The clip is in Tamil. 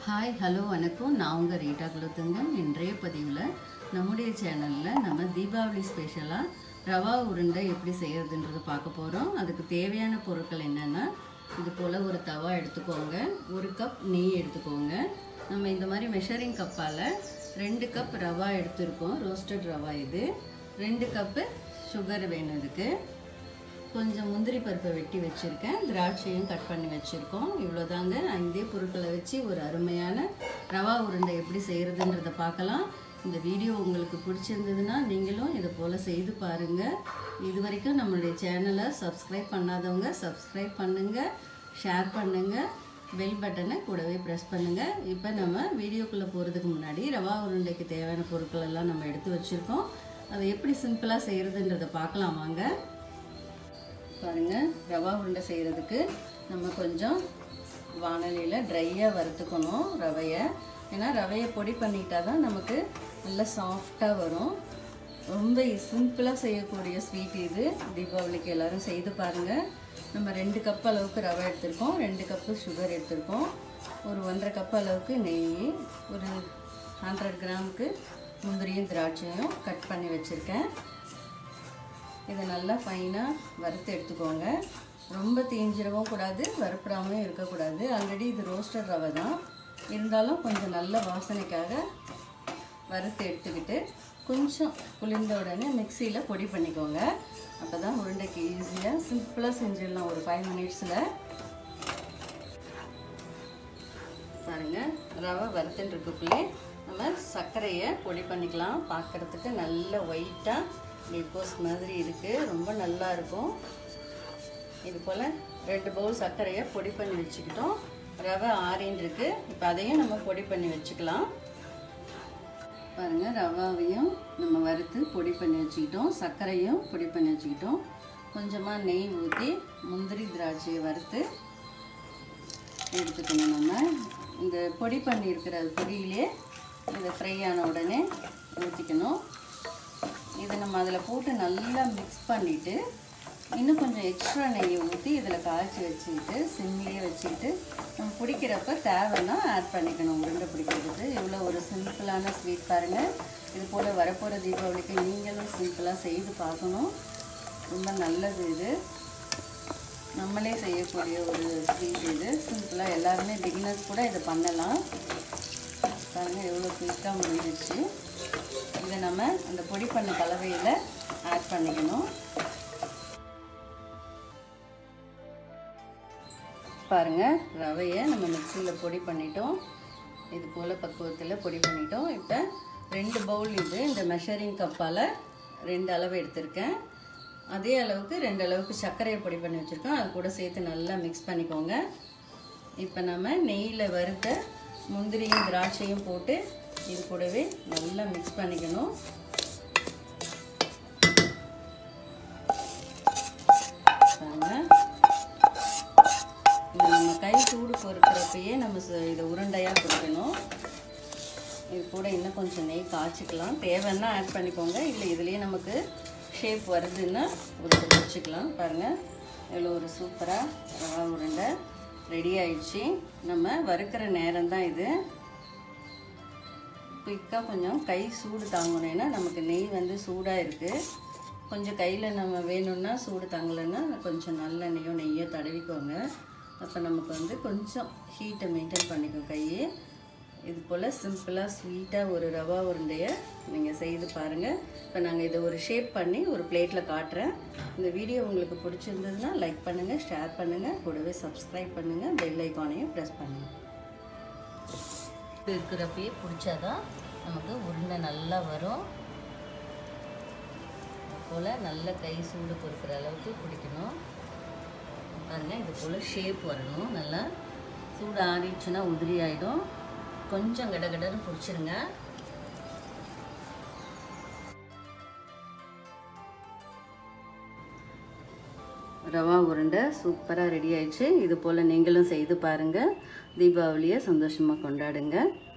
ஹாய் ஹலோ வணக்கம் நான் உங்கள் ரீட்டா குலத்துங்கன் இன்றைய பதிவில் நம்முடைய சேனலில் நம்ம தீபாவளி ஸ்பெஷலாக ரவா உருண்டை எப்படி செய்கிறதுன்றதை பார்க்க போகிறோம் அதுக்கு தேவையான பொருட்கள் என்னென்னா இது போல் ஒரு தவா எடுத்துக்கோங்க ஒரு கப் நெய் எடுத்துக்கோங்க நம்ம இந்த மாதிரி மெஷரிங் கப்பால் ரெண்டு கப் ரவா எடுத்திருக்கோம் ரோஸ்டட் ரவா இது ரெண்டு கப்பு சுகர் வேணும் இதுக்கு கொஞ்சம் முந்திரி பருப்பை வெட்டி வச்சுருக்கேன் திராட்சையும் கட் பண்ணி வச்சுருக்கோம் இவ்வளோதாங்க ஐந்தே பொருட்களை வச்சு ஒரு அருமையான ரவா உருண்டை எப்படி செய்கிறதுன்றதை பார்க்கலாம் இந்த வீடியோ உங்களுக்கு பிடிச்சிருந்ததுன்னா நீங்களும் இதை போல் செய்து பாருங்கள் இது வரைக்கும் நம்மளுடைய சேனலை சப்ஸ்கிரைப் பண்ணாதவங்க சப்ஸ்கிரைப் பண்ணுங்கள் ஷேர் பண்ணுங்கள் பெல் பட்டனை கூடவே ப்ரெஸ் பண்ணுங்கள் இப்போ நம்ம வீடியோக்குள்ளே போகிறதுக்கு முன்னாடி ரவா உருண்டைக்கு தேவையான பொருட்கள் எல்லாம் நம்ம எடுத்து வச்சுருக்கோம் அதை எப்படி சிம்பிளாக செய்கிறதுன்றதை பார்க்கலாம் வாங்க பாருங்கள் ரவா உருண்டை செய்கிறதுக்கு நம்ம கொஞ்சம் வானலியில் ட்ரையாக வறுத்துக்கணும் ரவையை ஏன்னா ரவையை பொடி பண்ணிட்டா தான் நமக்கு நல்லா சாஃப்டாக வரும் ரொம்ப சிம்பிளாக செய்யக்கூடிய ஸ்வீட் இது தீபாவளிக்கு எல்லோரும் செய்து பாருங்கள் நம்ம ரெண்டு கப் அளவுக்கு ரவை எடுத்திருக்கோம் ரெண்டு கப்பு சுகர் எடுத்திருக்கோம் ஒரு ஒன்றரை கப் அளவுக்கு நெய் ஒரு ஹண்ட்ரட் கிராமுக்கு முந்திரியும் திராட்சையும் கட் பண்ணி வச்சுருக்கேன் இதை நல்லா ஃபைனாக வறுத்து எடுத்துக்கோங்க ரொம்ப தீஞ்சிடவும் கூடாது வறுப்படாமையும் இருக்கக்கூடாது ஆல்ரெடி இது ரோஸ்டர் ரவை தான் இருந்தாலும் கொஞ்சம் நல்ல வாசனைக்காக வறுத்து எடுத்துக்கிட்டு கொஞ்சம் குளிர்ந்த உடனே மிக்சியில் பொடி பண்ணிக்கோங்க அப்போ தான் உருண்டைக்கு ஈஸியாக சிம்பிளாக செஞ்சிடலாம் ஒரு ஃபைவ் மினிட்ஸில் பாருங்கள் ரவை வறுத்துட்டு இருக்கக்குள்ளே நம்ம சர்க்கரையை பொடி பண்ணிக்கலாம் பார்க்குறதுக்கு நல்ல ஒயிட்டாக குளுக்கோஸ் மாதிரி இருக்குது ரொம்ப நல்லா இருக்கும் இது போல் ரெண்டு பவுல் சர்க்கரையை பொடி பண்ணி வச்சுக்கிட்டோம் ரவை ஆறின்னு இருக்குது இப்போ அதையும் நம்ம பொடி பண்ணி வச்சுக்கலாம் பாருங்கள் ரவாவையும் நம்ம வறுத்து பொடி பண்ணி வச்சுக்கிட்டோம் சர்க்கரையும் பொடி பண்ணி வச்சுக்கிட்டோம் கொஞ்சமாக நெய் ஊற்றி முந்திரி திராட்சையை வறுத்து எடுத்துக்கணும் நம்ம இந்த பொடி பண்ணியிருக்கிற பொடியிலே இதை ஃப்ரை ஆன உடனே ஊற்றிக்கணும் இதை நம்ம அதில் போட்டு நல்லா மிக்ஸ் பண்ணிவிட்டு இன்னும் கொஞ்சம் எக்ஸ்ட்ரா நெய்யை ஊற்றி இதில் காய்ச்சி வச்சுக்கிட்டு சிம்லேயே வச்சுக்கிட்டு நம்ம பிடிக்கிறப்ப தேவைன்னா ஆட் பண்ணிக்கணும் உருண்டை பிடிக்கிறதுக்கு இவ்வளோ ஒரு சிம்பிளான ஸ்வீட் பாருங்கள் இது போல் வரப்போகிற தீபாவளிக்கு நீங்களும் சிம்பிளாக செய்து பார்க்கணும் ரொம்ப நல்லது இது நம்மளே செய்யக்கூடிய ஒரு ஸ்வீட் இது சிம்பிளாக எல்லாருமே பிகினர்ஸ் கூட இதை பண்ணலாம் பாருங்கள் எவ்வளோ குயிக்காக முடிஞ்சிச்சு இதை நம்ம அந்த பொடி பண்ண கலவையில் ஆட் பண்ணிக்கணும் பாருங்கள் ரவையை நம்ம மிக்சியில் பொடி பண்ணிட்டோம் இது போல் பக்குவத்தில் பொடி பண்ணிட்டோம் இப்போ ரெண்டு பவுல் இது இந்த மெஷரிங் கப்பால் ரெண்டு அளவு எடுத்திருக்கேன் அதே அளவுக்கு ரெண்டு அளவுக்கு சர்க்கரையை பொடி பண்ணி வச்சுருக்கோம் அது கூட சேர்த்து நல்லா மிக்ஸ் பண்ணிக்கோங்க இப்போ நம்ம நெய்யில் வறுத்த முந்திரியும் திராட்சையும் போட்டு இது கூடவே நல்லா மிக்ஸ் பண்ணிக்கணும் இது நம்ம கை சூடு பொறுக்கிறப்பயே நம்ம இதை உருண்டையாக கொடுக்கணும் இது கூட இன்னும் கொஞ்சம் நெய் காய்ச்சிக்கலாம் தேவைன்னா ஆட் பண்ணிக்கோங்க இல்லை இதுலேயே நமக்கு ஷேப் வருதுன்னா உருண்டை பிடிச்சிக்கலாம் பாருங்கள் இவ்வளோ ஒரு சூப்பராக ரவா உருண்டை ரெடி ஆயிடுச்சு நம்ம வறுக்கிற நேரம் தான் இது குயிக்காக கொஞ்சம் கை சூடு தாங்கணும் ஏன்னா நமக்கு நெய் வந்து சூடாக இருக்குது கொஞ்சம் கையில் நம்ம வேணும்னா சூடு தாங்கலைன்னா கொஞ்சம் நல்ல நெய்யோ நெய்யோ தடவிக்கோங்க அப்போ நமக்கு வந்து கொஞ்சம் ஹீட்டை மெயின்டைன் பண்ணிக்கோ கையே இது போல் சிம்பிளாக ஸ்வீட்டாக ஒரு ரவா உருண்டையை நீங்கள் செய்து பாருங்கள் இப்போ நாங்கள் இதை ஒரு ஷேப் பண்ணி ஒரு பிளேட்டில் காட்டுறேன் இந்த வீடியோ உங்களுக்கு பிடிச்சிருந்ததுன்னா லைக் பண்ணுங்கள் ஷேர் பண்ணுங்கள் கூடவே சப்ஸ்கிரைப் பண்ணுங்கள் பெல் ஐக்கானையும் ப்ரெஸ் பண்ணுங்கள் இருக்கிறப்பயே பிடிச்சாதான் நமக்கு உருண்டை நல்லா வரும் போல் நல்ல கை சூடு பொறுக்கிற அளவுக்கு பிடிக்கணும் பாருங்கள் இது போல் ஷேப் வரணும் நல்லா சூடு ஆறிடுச்சுன்னா உதிரி ஆகிடும் கொஞ்சம் கடகடன்னு பிடிச்சிருங்க ரவா உருண்டை சூப்பராக ரெடி ஆயிடுச்சு இது போல் நீங்களும் செய்து பாருங்கள் தீபாவளியை சந்தோஷமாக கொண்டாடுங்க